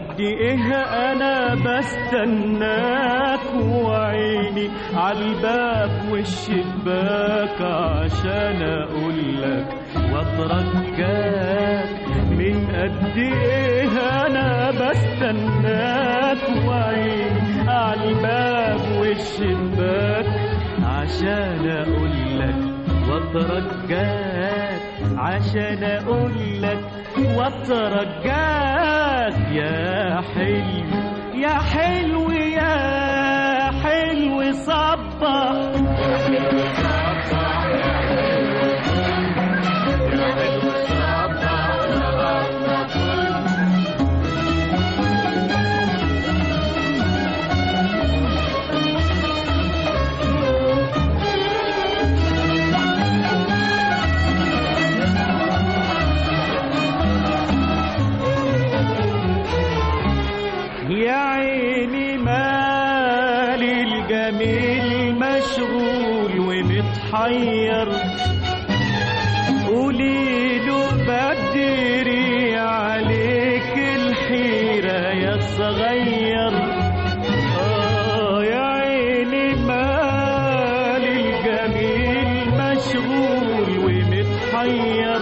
قد ايه انا بستناك وعيني عالباب والشباك عشان اقولك واترجاك من قد ايه انا بستناك وعيني عالباب والشباك عشان اقولك واترجاك عشان اقولك واترجاك يا حلو يا حلو يا حلو صبح يا عيني مالي الجميل مشغول ومتحير قولي له بدري عليك الحيرة يا صغير آه يا عيني مالي الجميل مشغول ومتحير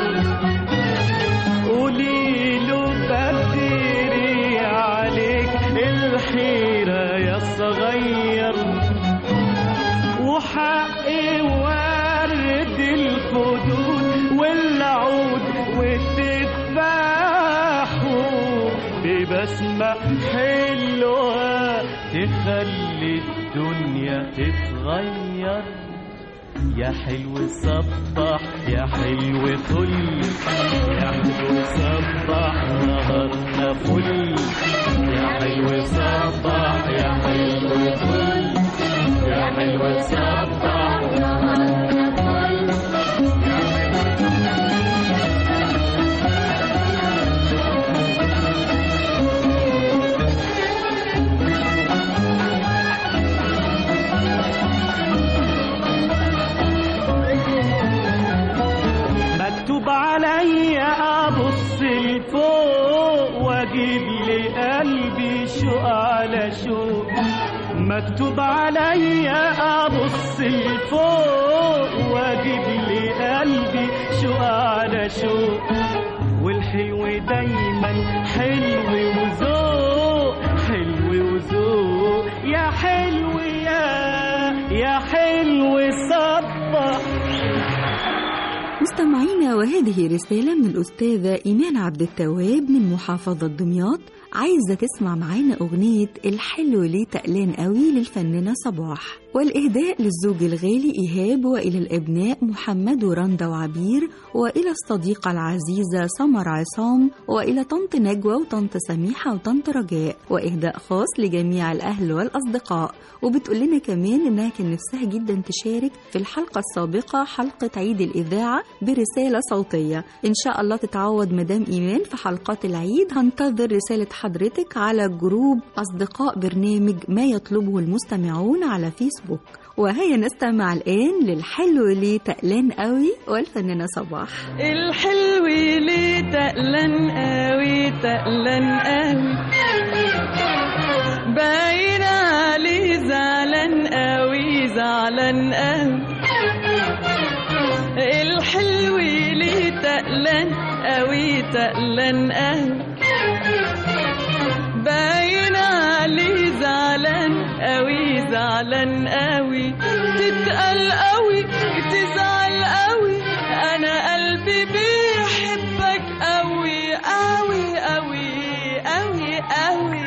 قولي له بدري عليك الحيرة يا صغير وحقي ورد الخدود والعود والتفاح ببسمة حلوة تخلي الدنيا تتغير يا حلو صبح يا حلو طل يا حلو صبح نهارنا فل يا حلو صبح يا حلو طل يا حلو صبح نهارنا فل مكتوب عليا ابص لفوق واجيب لقلبي شوق على شوق مكتوب عليا ابص لفوق واجيب لقلبي شوق على شوق والحلو دايما حلو وذوق حلو وذوق يا حلو يا يا حلو صبح مستمعينا وهذه رسالة من الأستاذة إيمان عبد التواب من محافظة دمياط عايزة تسمع معانا أغنية الحلو ليه تقلان قوي للفنانة صباح والإهداء للزوج الغالي إيهاب وإلى الأبناء محمد ورندا وعبير وإلى الصديقة العزيزة سمر عصام وإلى طنط نجوى وطنط سميحة وطنط رجاء وإهداء خاص لجميع الأهل والأصدقاء وبتقول لنا كمان إنها كان نفسها جدا تشارك في الحلقة السابقة حلقة عيد الإذاعة برسالة صوتية إن شاء الله تتعوض مدام إيمان في حلقات العيد هنتظر رسالة حضرتك على جروب أصدقاء برنامج ما يطلبه المستمعون على فيسبوك وهيا نستمع الآن للحلو ليه تقلان قوي والفنانة صباح الحلو ليه تقلن قوي تقلن قوي باين عليه زعلان قوي زعلان قوي الحلو ليه تقلن قوي تقلن قوي باين عليه زعلان قوي زعلان قوي تتقل قوي تزعل قوي انا قلبي بيحبك قوي قوي قوي قوي قوي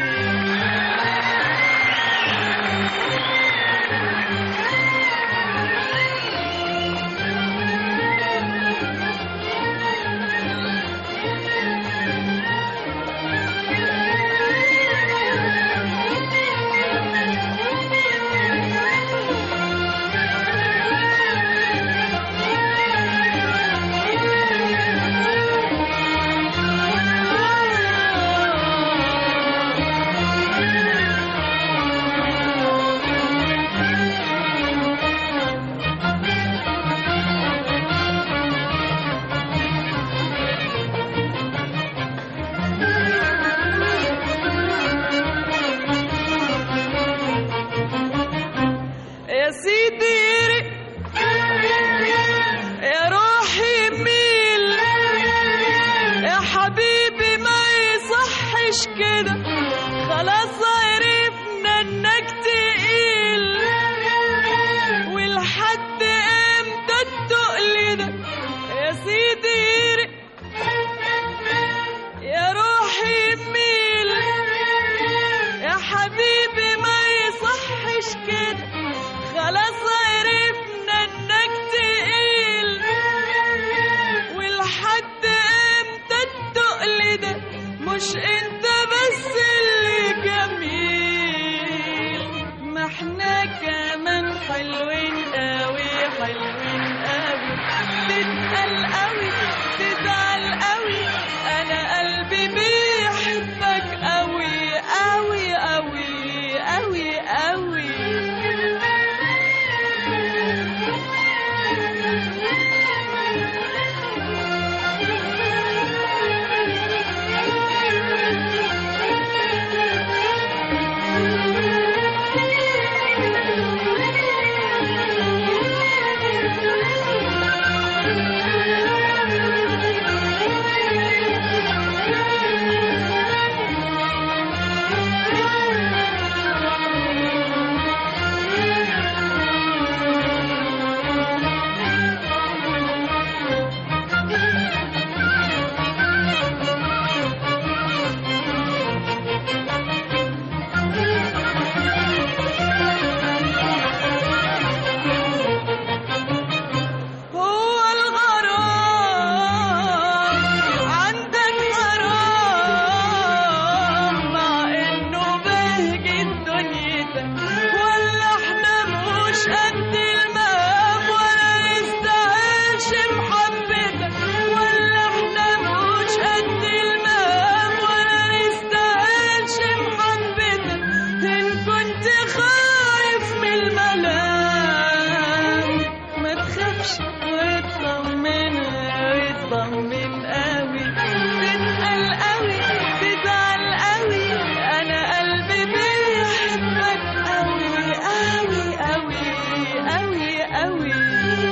تخافش واطمن واطمن قوي تتقل قوي تزعل قوي انا قلبي بيحبك قوي قوي قوي قوي قوي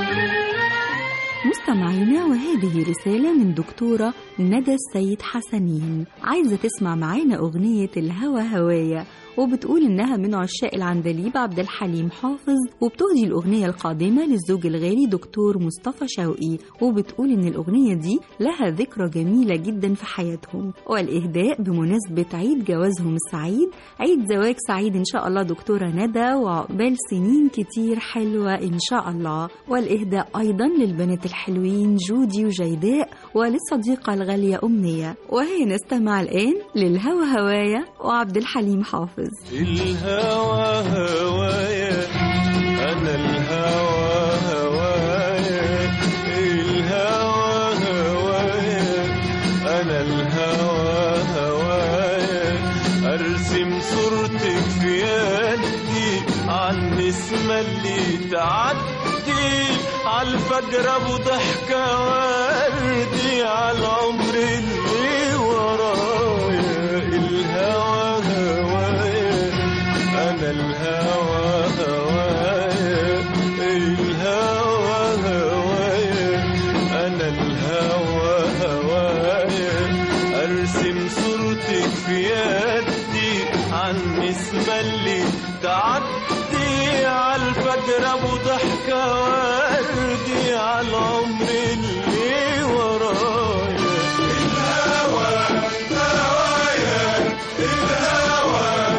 مستمعينا وهذه رسالة من دكتورة ندى السيد حسنين عايزة تسمع معانا أغنية الهوى هوايا وبتقول إنها من عشاق العندليب عبد الحليم حافظ وبتهدي الأغنية القادمة للزوج الغالي دكتور مصطفى شوقي وبتقول إن الأغنية دي لها ذكرى جميلة جدا في حياتهم والإهداء بمناسبة عيد جوازهم السعيد عيد زواج سعيد إن شاء الله دكتورة ندى وعقبال سنين كتير حلوة إن شاء الله والإهداء أيضا للبنات الحلوين جودي وجيداء وللصديقة الغالية أمنية وهي نستمع الآن للهوى هوايا وعبد الحليم حافظ الهوى هوايا أنا الهوى هوايا الهوى هوايا أنا الهوى هوايا أرسم صورتك في يدي عالنسمة اللي تعدي عالفجر أبو ضحكة وردي عالعمر اللي ورايا الهوى هوايا أنا الهوى هوايا الهوى هوايا أنا الهوى هوايا أرسم صورتك في يدي عالنسمة اللي تعدي عالفجر أبو ضحكة وردي عالعمر اللي ورايا الهوى هوايا الهوى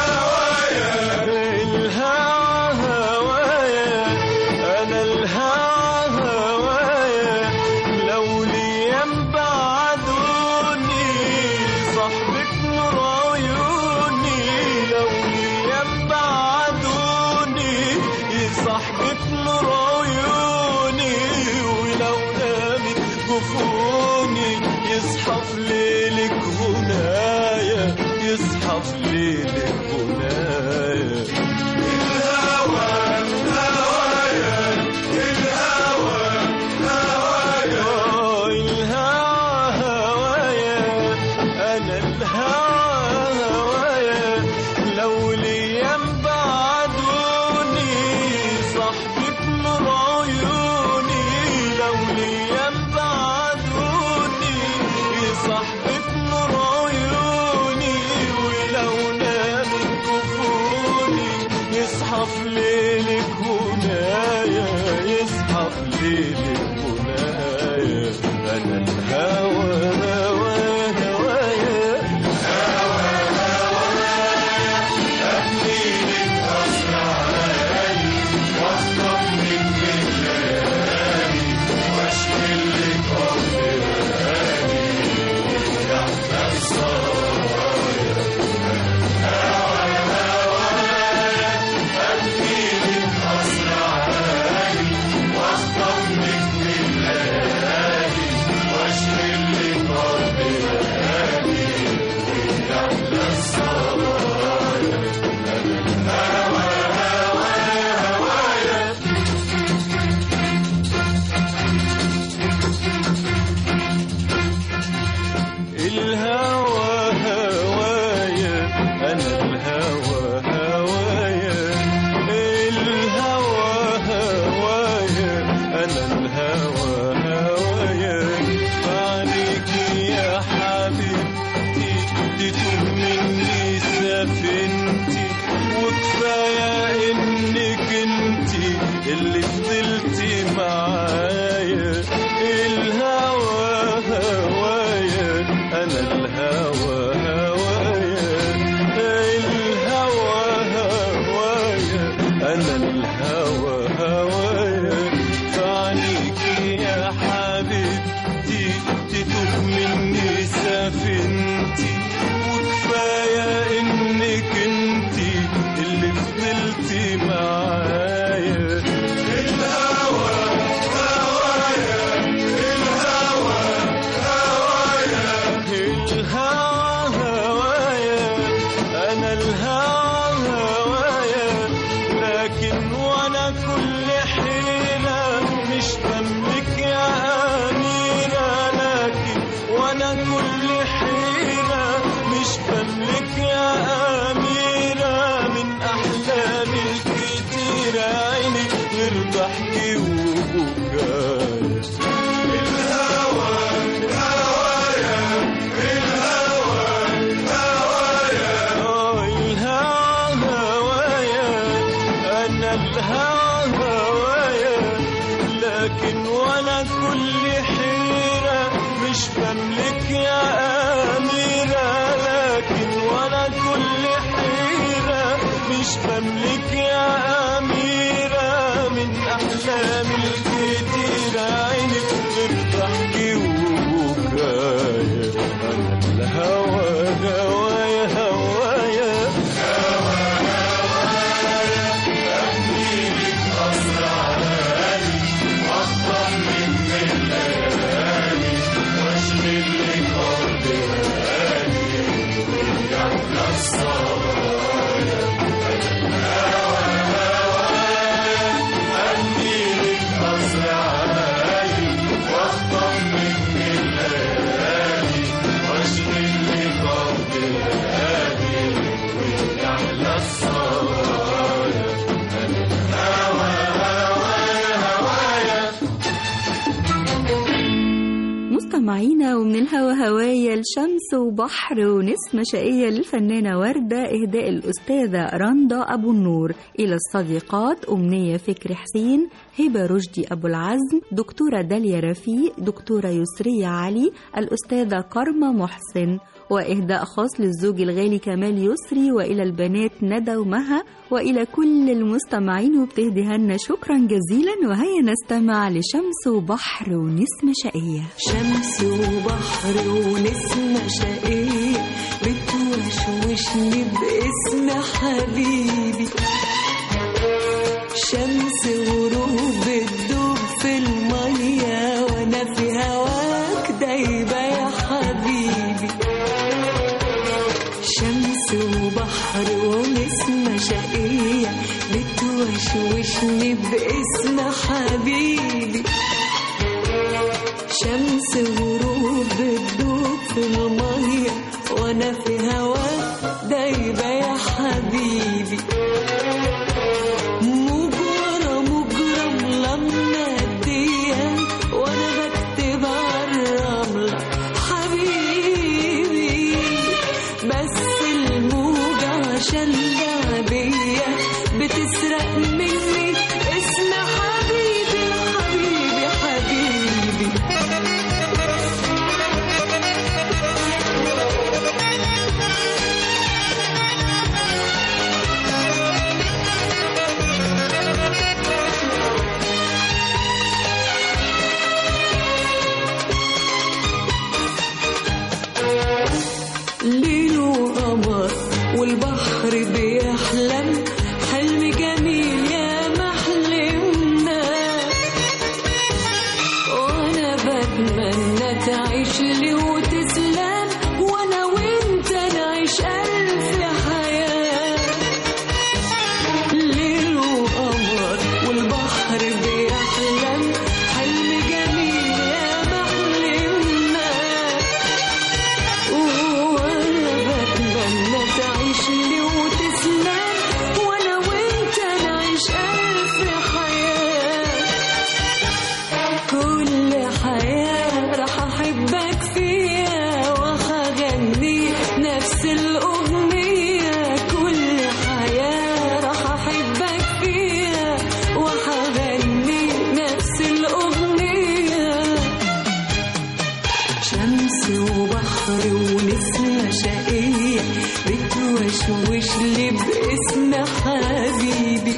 الهوى هوايا أنا الهوى هوايا لو ليام بعدوني صاحبك نور عيوني لو ليام بعدوني صاحبك نور عيوني ولو نامت جفوني يصحى في ليلك غنايا يصحى في ليلك غنايا الهوى هوايا أنا الهوى هوايا لو ليام بعدوني صاحبك نور عيوني لو ليام بعدوني صاحبك نور عيوني ولو نامت كفوني يصحى في ليلك هنايا يصحى في ليلك هنايا أنا الهوى هوى هوايا وانا كل حيرة مش بملك يا أميرة لكن وانا كل حيرة مش بملك يا أميرة من أحلامي الكتيرة عينك بتضحكي وبكايا أنا الهوى هوايا هوايا مستمعينا ومن الهوا هوايا الشمس وبحر ونسمة شقية للفنانة وردة إهداء الأستاذة رندا أبو النور إلى الصديقات أمنية فكري حسين هبة رشدي أبو العزم دكتورة داليا رفيق دكتورة يسرية علي الأستاذة كرمة محسن وإهداء خاص للزوج الغالي كمال يسري وإلى البنات ندى ومها وإلى كل المستمعين وبتهديها لنا شكرا جزيلا وهيا نستمع لشمس وبحر ونسمة شقية شمس وبحر ونسمة شقية بتوشوشني باسم حبيبي شمس وغروب بتدوب في المية وانا في هواك دايبة يا حبيبي شمس وبحر ونسمة شقية بتوشوشني باسم حبيبي شمس غروب بتدوب في المية وانا في هواك دايبة يا حبيبي موج ورا موج رملة منادية وانا بكتب عالرملة حبيبي بس الموج عشان لعبية بتسرق مني اسم حبيبي حبيبي حبيبي ليل وقمر والبحر بيحلم حلم جميل يا محلمنا وانا بتمنى تعيش لي وتسلم وانا وانت نعيش الف حياه ليل وقمر والبحر بيحلم حلم جميل يا محلمنا وانا بتمنى تعيش لي وتسلم وانا وانت نعيش الف حياه كل حياه راح احبك فيها وهغني نفس الاغنيه كل حياه راح احبك فيها وهغني نفس الاغنيه شمس وبحر ونسمة شقية بتوشوش لي باسم حبيبي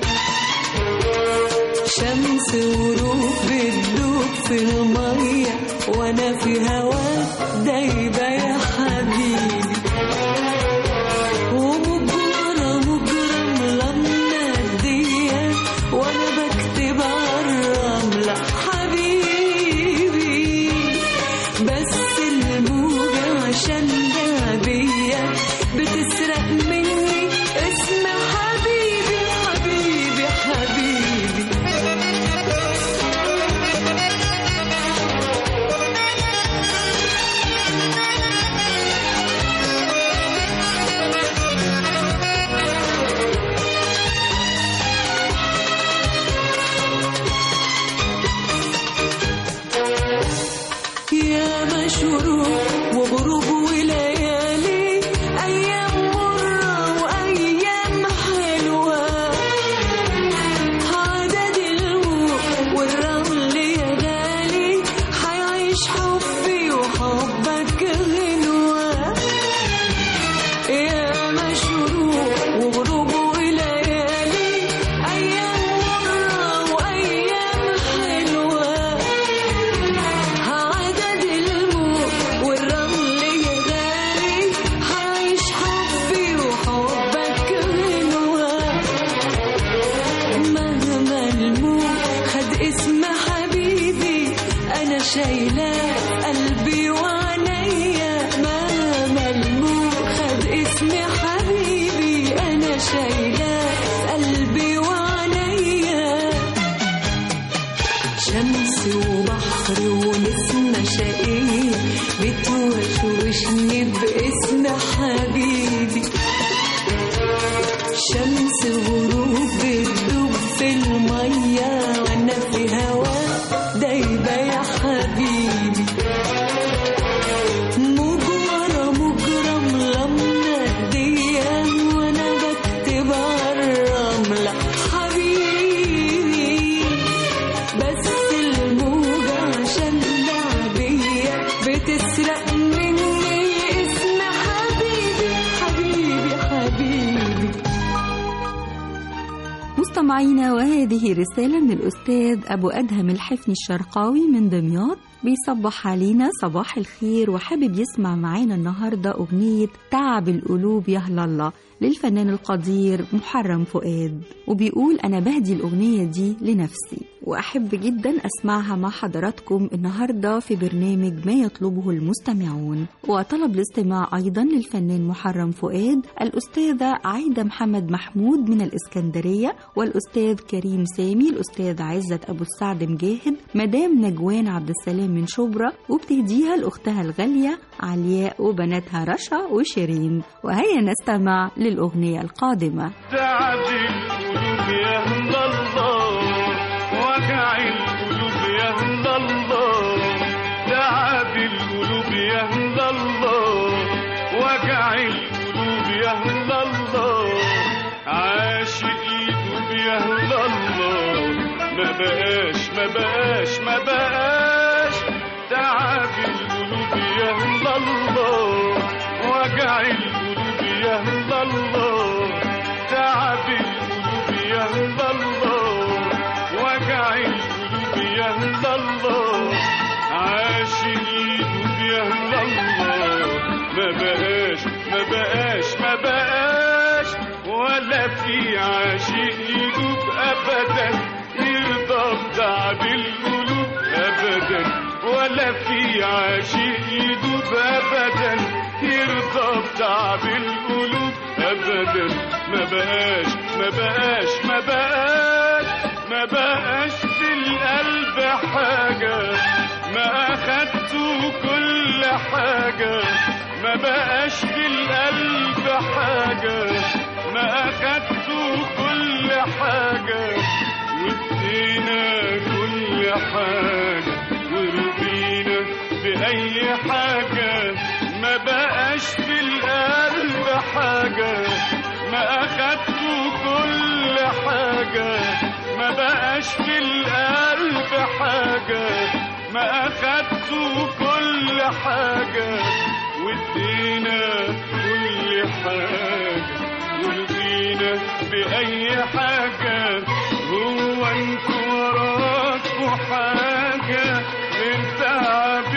شمس وروح بتدوب في المية وانا في هواك دايبة يا حبيبي ومجرة مجرة منادية وانا بكتب عالرملة حبيبي بس الموجة عشان لعبية بتسرق مني اسم حبيبي حبيبي حبيبي يا مشروق وغروب وليالي أيام مرة وأيام حلوة عدد الموج والرمل يا شايلاه قلبي وعينيا ما ملموم خد اسمي حبيبي انا شايلاه قلبي وعينيا شمس وبحر ونسمة شقية بتوشوشني باسم حبيبي شمس غروب بتدوب في المية وانا في هوا دايبة يا حبيبي موج ورا موج رملة منادية وانا بكتب عالرملة حبيبي بس الموجة عشان لعبية بتسرق مني اسم حبيبي حبيبي حبيبي مستمعينا وهذه رسالة من الأستاذ أبو أدهم الحفني الشرقاوي من دمياط بيصبح علينا صباح الخير وحابب يسمع معانا النهاردة أغنية تعب القلوب يا الله للفنان القدير محرم فؤاد وبيقول أنا بهدي الأغنية دي لنفسي وأحب جدا أسمعها مع حضراتكم النهاردة في برنامج ما يطلبه المستمعون وطلب الاستماع أيضا للفنان محرم فؤاد الأستاذة عايدة محمد محمود من الإسكندرية والأستاذ كريم سامي الأستاذ عزت أبو السعد مجاهد مدام نجوان عبد السلام من شبرا وبتهديها لأختها الغالية علياء وبناتها رشا وشيرين وهيا نستمع للأغنية القادمة تعب القلوب يا الله وجع القلوب يا الله تعب القلوب يا الله وجع القلوب يا الله عاشق يدوب يا الله ما بقاش ما بقاش ما بقاش تعب القلوب يا الله وجع القلوب يا الله تعب القلوب يا الله وجع القلوب يا الله عاشق يدوب يا الله ما بقاش ما بقاش ما بقاش ولا في عاشق يدوب ابدا يرضى بتعب القلوب ابدا ولا في عاشق يدوب ابدا يرضى بتعب القلوب ابدا ما بقاش ما بقاش ما بقاش ما بقاش في القلب حاجة ما أخدته كل حاجة ما بقاش في القلب حاجة ما أخدته كل حاجة وادينا كل حاجة ورضينا بأي حاجة ما بقاش في القلب حاجة ما أخدته كل حاجة ما بقاش في القلب حاجة ما أخدته كل حاجة وادينا كل حاجة ورضينا بأي حاجة هو انتوا وراكوا حاجة غير تعب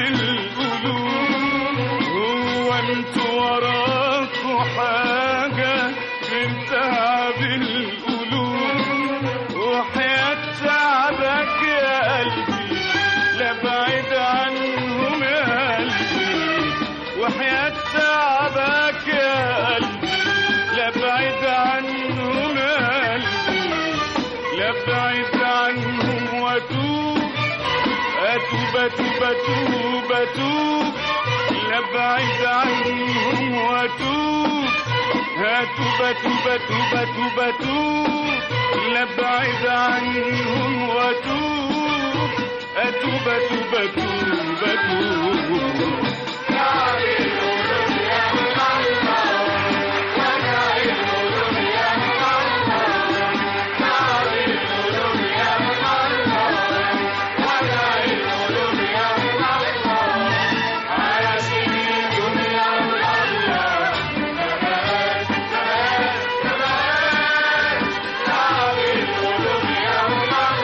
القلوب هو انتوا وراكوا حاجة غير تعب القلوب وحياة تعبك يا قلبي لا بعيد عنهم يا قلبي وحياة تعبك يا قلبي لا بعيد عنهم يا قلبي لا بعيد عنهم واتوب اتوب اتوب اتوب اتوب لا بعيد عنهم واتوب اتوب اتوب اتوب اتوب اتوب لا بعيد عنهم واتوب اتوب اتوب اتوب اتوب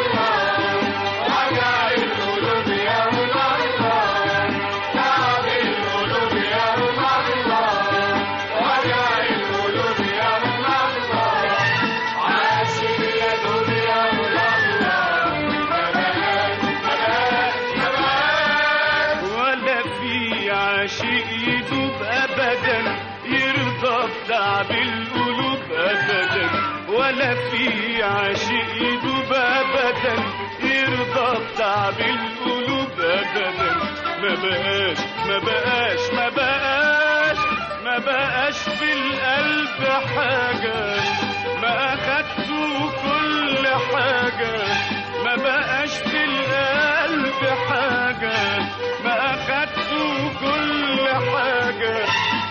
Yeah. ما في عاشق يدوب ابدا يرضى بتعب القلوب ابدا ما بقاش ما بقاش ما بقاش ما بقاش في القلب حاجة ما أخدته كل حاجة ما بقاش في القلب حاجة ما أخدته كل حاجة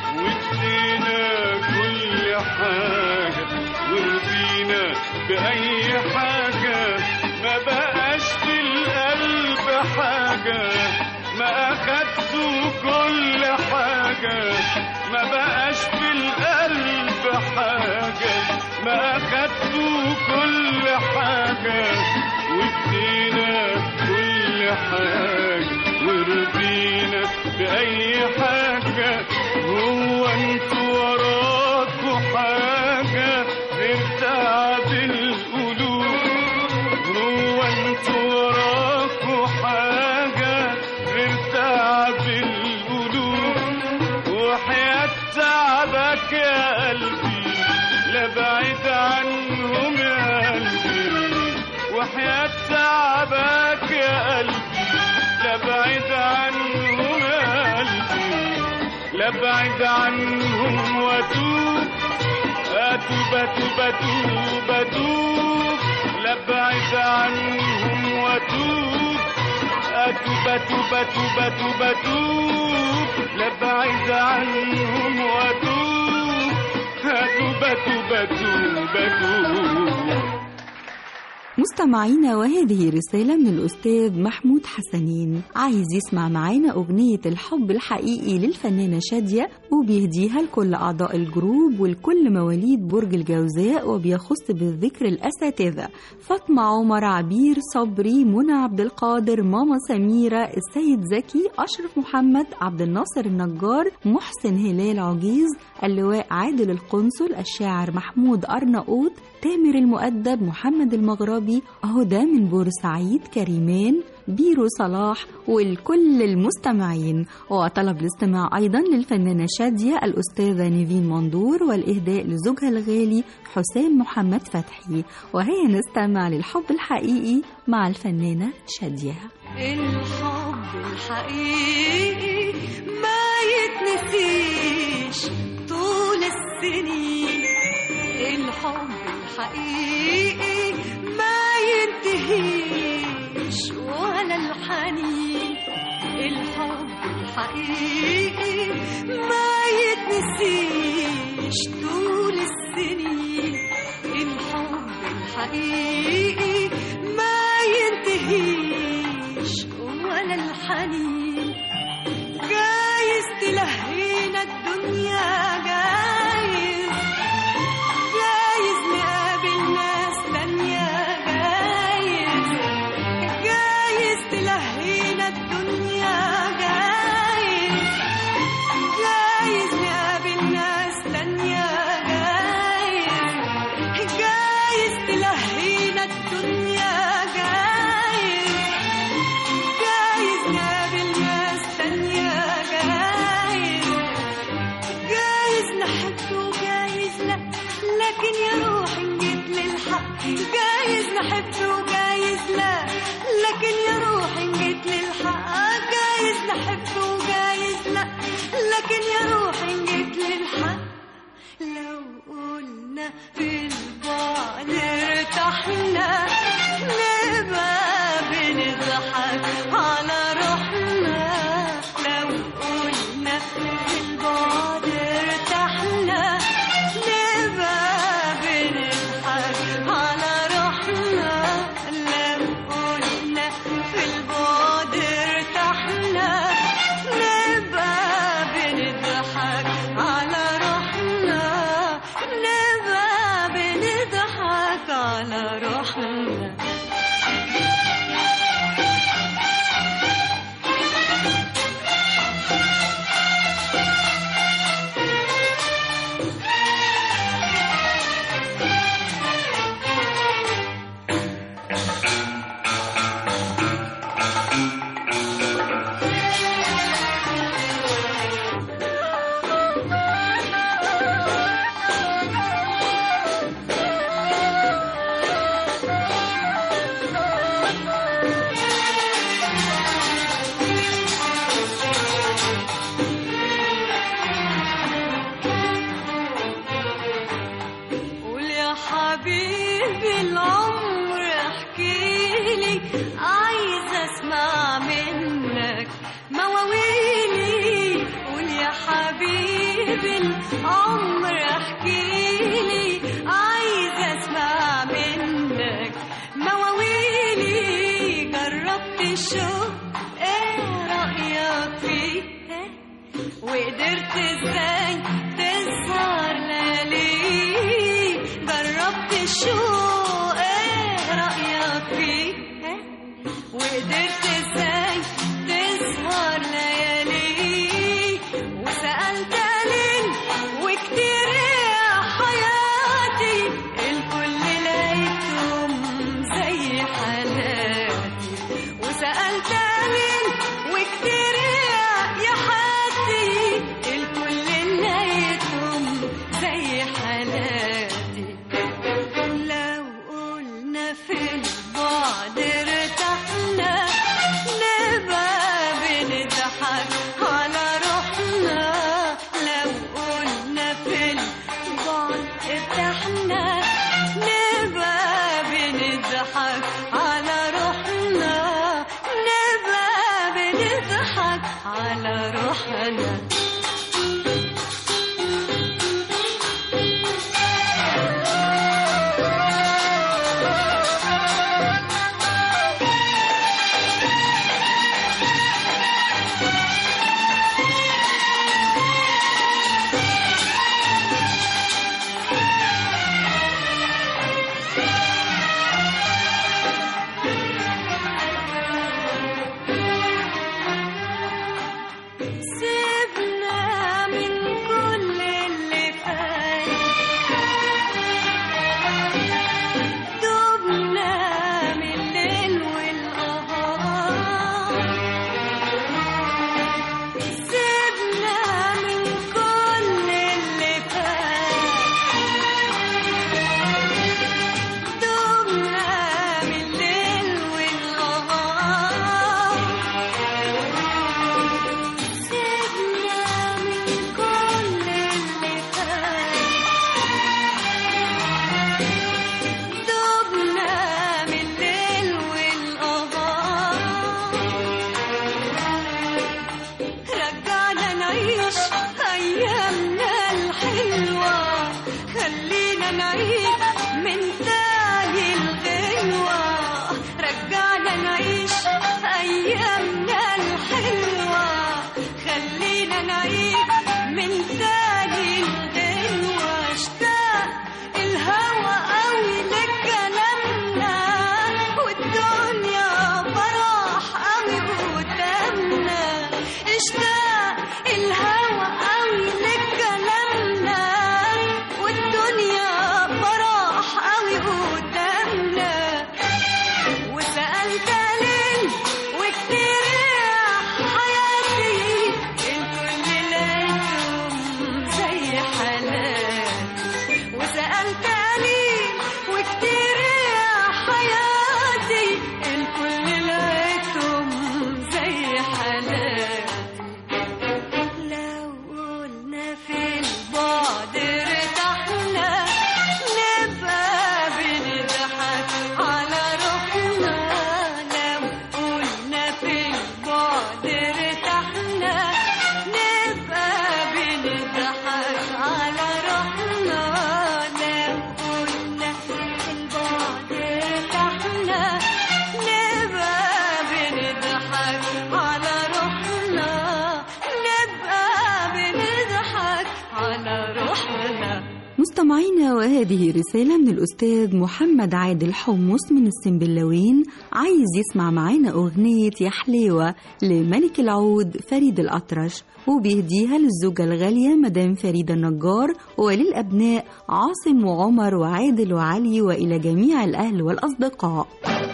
وادينا كل حاجة ورضينا بأي حاجة ما بقاش في القلب حاجة ما أخدته كل حاجة ما بقاش في القلب حاجة ما أخدته كل حاجة وادينا كل حاجة ورضينا بأي حاجة هو انتوا وراكوا حاجة غير تعب القلوب هو انتوا وراكوا حاجة غير تعب القلوب وحياة تعبك يا قلبي لا بعيد عنهم يا قلبي وحياة تعبك يا قلبي لا بعيد عنهم يا قلبي لا بعيد عنهم واتوب اتوب اتوب اتوب اتوب لا بعيد عنهم واتوب اتوب اتوب اتوب اتوب اتوب لا بعيد عنهم واتوب اتوب اتوب اتوب اتوب مستمعينا وهذه رسالة من الأستاذ محمود حسنين عايز يسمع معانا أغنية الحب الحقيقي للفنانة شادية وبيهديها لكل أعضاء الجروب ولكل مواليد برج الجوزاء وبيخص بالذكر الأساتذة فاطمة عمر عبير صبري منى عبد القادر ماما سميرة السيد زكي أشرف محمد عبد الناصر النجار محسن هلال عجيز اللواء عادل القنصل الشاعر محمود أرناؤوط تامر المؤدب محمد المغربي هدى من بورسعيد كريمان بيرو صلاح والكل المستمعين وطلب الاستماع أيضا للفنانة شادية الأستاذة نيفين مندور والإهداء لزوجها الغالي حسام محمد فتحي وهيا نستمع للحب الحقيقي مع الفنانة شادية الحب الحقيقي ما يتنسيش طول السنين الحب الحقيقي ما ينتهيش ولا الحنين الحب الحقيقي ما يتنسيش طول السنين الحب الحقيقي ما ينتهيش ولا الحنين جايز تلهينا الدنيا جايز جايز نقابل ناس تانية جايز جايز تلهينا الدنيا جايز جايز نقابل ناس تانية جايز جايز تلهينا الدنيا جايز جايز نقابل ناس تانية جايز جايز نحب وجايز لا لكن يا روح إن جيت للحق جايز نحب وجايز لا لكن يا روح إن جيت للحق جايز نحب وجايز لا لكن يا روح إن جيت للحق لو قلنا في البعد ارتحنا نبقى بنضحك على روحنا لو قلنا في البعد ارتحنا نبقى بنضحك على روحنا لو قلنا في البعد ايه رأيك فيه ها؟ وقدرت ازاي تسهر ليالي جربت الشوق ايه رأيك فيه ها؟ وقدرت ازاي تسهر ليالي وسألت ليه وكتير يا حياتي الكل لقيتهم زي حالاتي وسألت ليه وكتير يا يا حياتي الكل لقيتهم زي حالاتي لو قلنا في البعد ارتحنا نبقى بنضحك على روحنا لو قلنا في البعد ارتحنا نبقى بنضحك على روحنا نبقى بنضحك على روحنا سيبنا من كل اللي فات دوبنا من الليل والقمر سيبنا من كل اللي فات دوبنا من الليل والقمر سيبنا من كل اللي فات دوبنا من الليل والقمر رجعنا نعيش أيامنا الحلوة خلينا نعيش من تاني الغنوة رجعنا نعيش أيامنا الحلوة خلينا نعيش من تاني الغنوة اشتاق الهوى قوي لكلامنا والدنيا براح قوي قدامنا اشتاق الهوى قوي لكلامنا والدنيا براح قوي قدامنا وسألت ليه وكتير يا حياتي الكل لقيتهم زي حالاتي وسألت ليه وكتير يا حياتي الكل لقيتهم زي حالاتي لو قلنا في البعد ارتحنا نبقى بنضحك على روحنا لو قلنا في البعد ارتحنا نبقى بنضحك على روحنا لو قلنا في البعد ارتحنا نبقى بنضحك على روحنا نبقى بنضحك على روحنا مستمعينا وهذه رسالة من الأستاذ محمد عادل حمص من السنبلاوين عايز يسمع معانا أغنية يا حليوة لملك العود فريد الأطرش وبيهديها للزوجة الغالية مدام فريدة النجار وللأبناء عاصم وعمر وعادل وعلي وإلى جميع الأهل والأصدقاء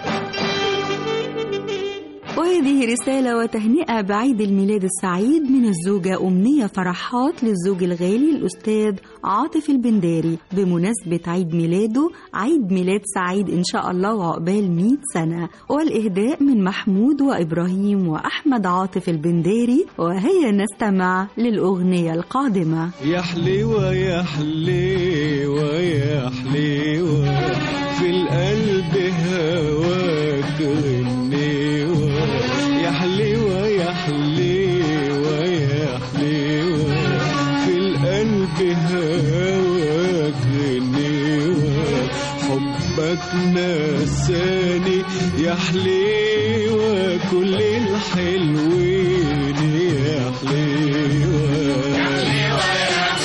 وهذه رسالة وتهنئة بعيد الميلاد السعيد من الزوجة أمنية فرحات للزوج الغالي الأستاذ عاطف البنداري بمناسبة عيد ميلاده عيد ميلاد سعيد إن شاء الله وعقبال 100 سنة والإهداء من محمود وإبراهيم وأحمد عاطف البنداري وهيا نستمع للأغنية القادمة يا حليوة يا حليوة يا حليوة في القلب هواك غنيوة يا حليوة يا حليوة يا حليوة في القلب هواك غنيوة حبك نساني يا حليوة كل الحلوين يا حليوة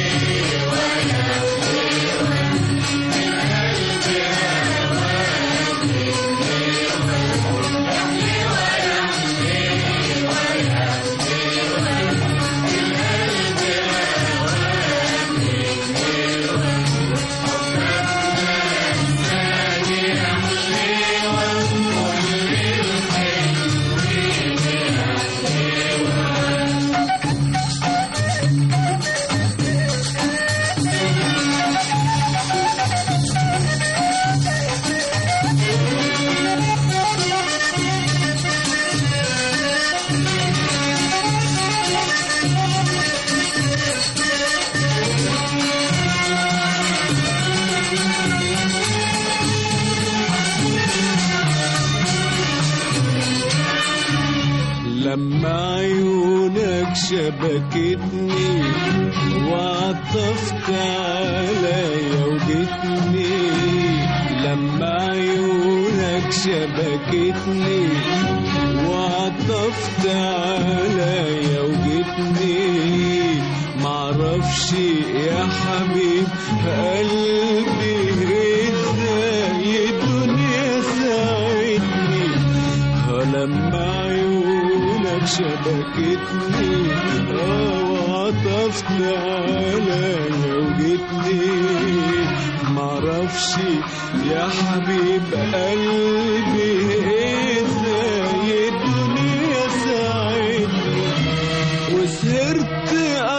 لما عيونك شبكتني وعطفت عليا وجتني لما عيونك شبكتني وعطفت عليا وجتني معرفش يا حبيب قلبي ازاي الدنيا ساعدني لما عيونك شبكتني اه وعطفت عليا وجتني معرفش يا حبيب قلبي ازاي الدنيا ساعدني وسهرت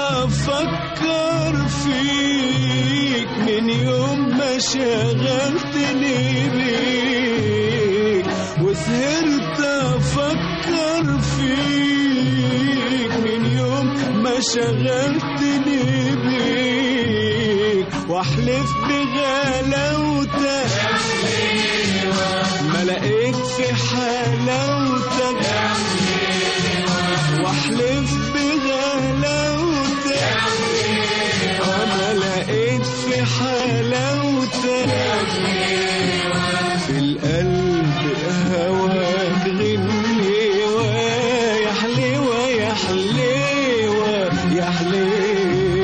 افكر فيك من يوم ما شغلتني بيك وسهرت افكر فيك من يوم ما شغلتني بيك واحلف بغلاوتك ما لقيت في حلاوتك واحلف بغلاوتك انا لقيت في حلاوتك في القلب هواك غنيوة يا حليوة يا حليوة يا حليوة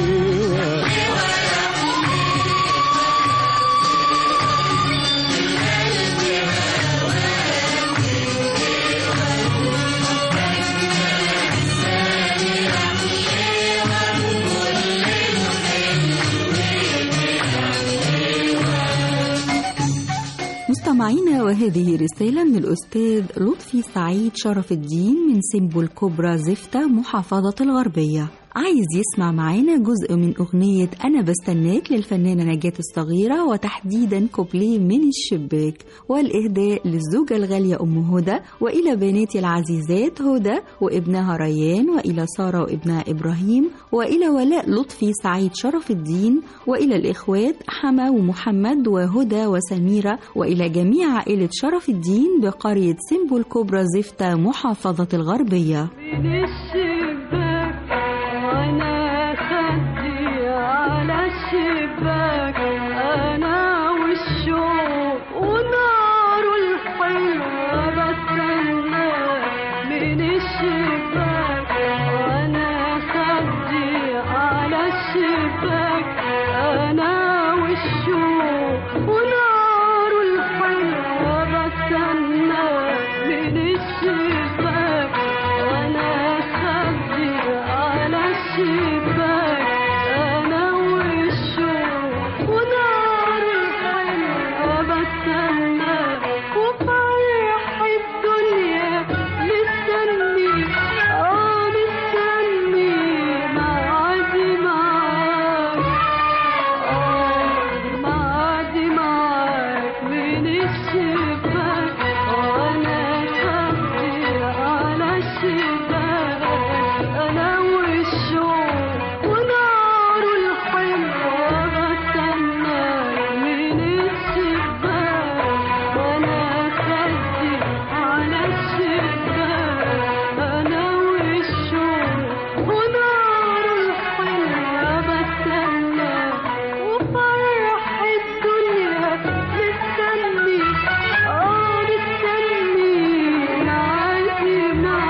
مستمعينا وهذه رسالة من الأستاذ لطفي سعيد شرف الدين من سيمبو الكبرى زفتة محافظة الغربية عايز يسمع معانا جزء من أغنية أنا بستناك للفنانة نجاة الصغيرة وتحديدا كوبليه من الشباك والإهداء للزوجة الغالية أم هدى وإلى بناتي العزيزات هدى وابنها ريان وإلى سارة وابنها إبراهيم وإلى ولاء لطفي سعيد شرف الدين وإلى الإخوات حما ومحمد وهدى وسميرة وإلى جميع عائلة شرف الدين بقرية سيمبو الكبرى زفتة محافظة الغربية من الشباك وانا خدي على الشباك انا والشوق ونار الحلوة بستنى من الشباك وانا خدي على الشباك انا والشوق ونار الحلوة بستنى من الشباك وانا خدي على الشباك انا والشوق ونار الحلوة بستنى وفرح الدنيا مستني اه مستني معادي معاك اه معادي معاك من الشباك وانا خدي على الشباك انا والشوق ونار الحلوة بستنى من الشباك وانا خدي على الشباك انا والشوق ونار الحلوة بستنى وفرح الدنيا مستني اه مستني معادي معاك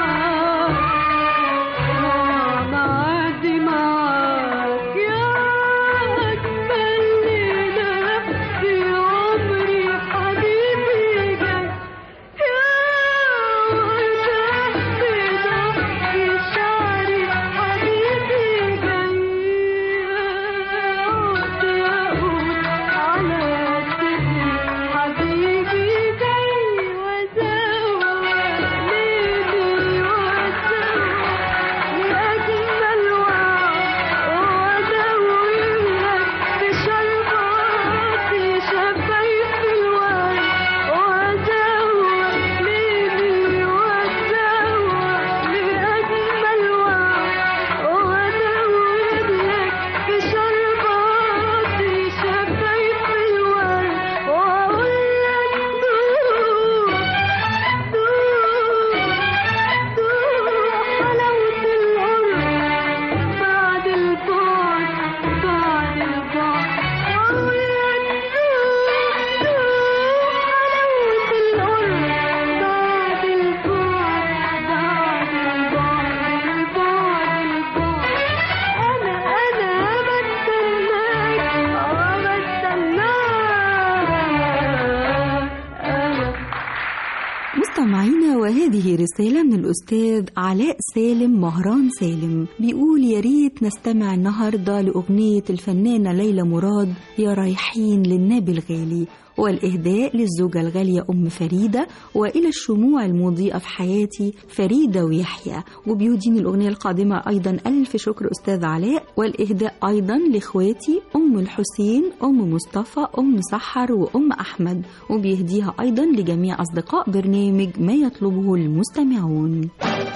وهذه رسالة من الأستاذ علاء سالم مهران سالم بيقول يا ريت نستمع النهاردة لأغنية الفنانة ليلى مراد يا رايحين للنبي الغالي والإهداء للزوجة الغالية أم فريدة وإلى الشموع المضيئة في حياتي فريدة ويحيى وبيهديني الأغنية القادمة أيضا ألف شكر أستاذ علاء والإهداء أيضا لإخواتي أم الحسين أم مصطفى أم سحر وأم أحمد وبيهديها أيضا لجميع أصدقاء برنامج ما يطلبه المستمعون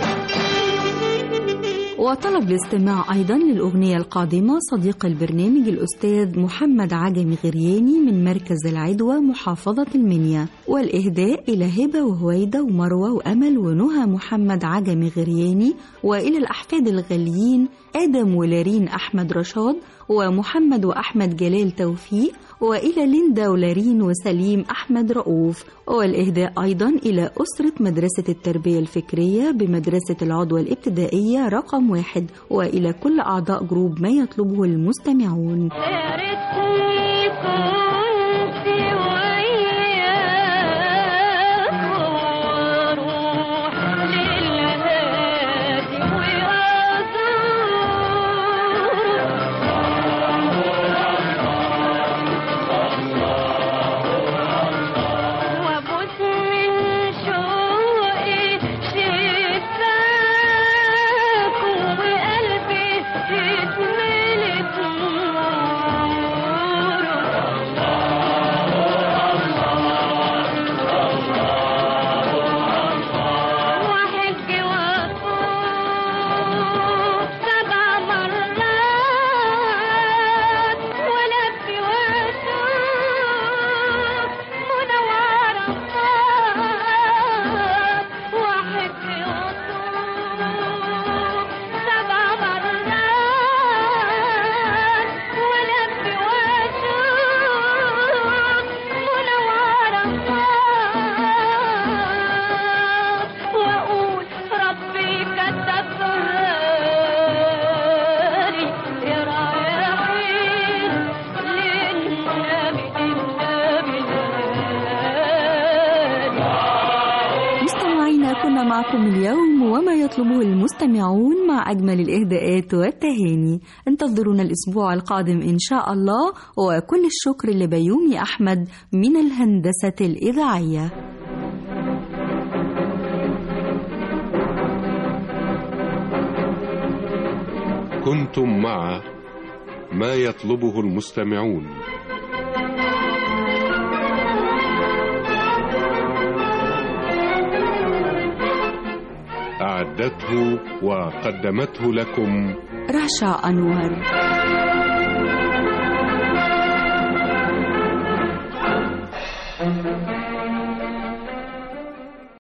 وطلب الاستماع أيضا للأغنية القادمة صديق البرنامج الأستاذ محمد عجمي غرياني من مركز العدوى محافظة المنيا والإهداء إلى هبة وهويدة ومروة وأمل ونهى محمد عجمي غرياني وإلى الأحفاد الغاليين آدم ولارين أحمد رشاد ومحمد وأحمد جلال توفيق وإلى ليندا ولارين وسليم أحمد رؤوف والإهداء أيضا إلى أسرة مدرسة التربية الفكرية بمدرسة العضوة الابتدائية رقم واحد وإلى كل أعضاء جروب ما يطلبه المستمعون يا ريتني كنت وياك واروح للهادي وازور وابوس من شوقي شفاك وقلبي يتملي نور واحج واطوف سبع مرات ولفي واشوف منورة واحج واطوف سبع مرات ولفي واشوف منورة واقول ربي كتبهالي يا رايحين للنبي النبي الهادي مستمعينا كنا معكم اليوم وما يطلبه المستمعون مع أجمل الإهداءات والتهاني انتظرونا الأسبوع القادم إن شاء الله وكل الشكر لبيومي أحمد من الهندسة الإذاعية كنتم مع ما يطلبه المستمعون أعدته وقدمته لكم رشا أنور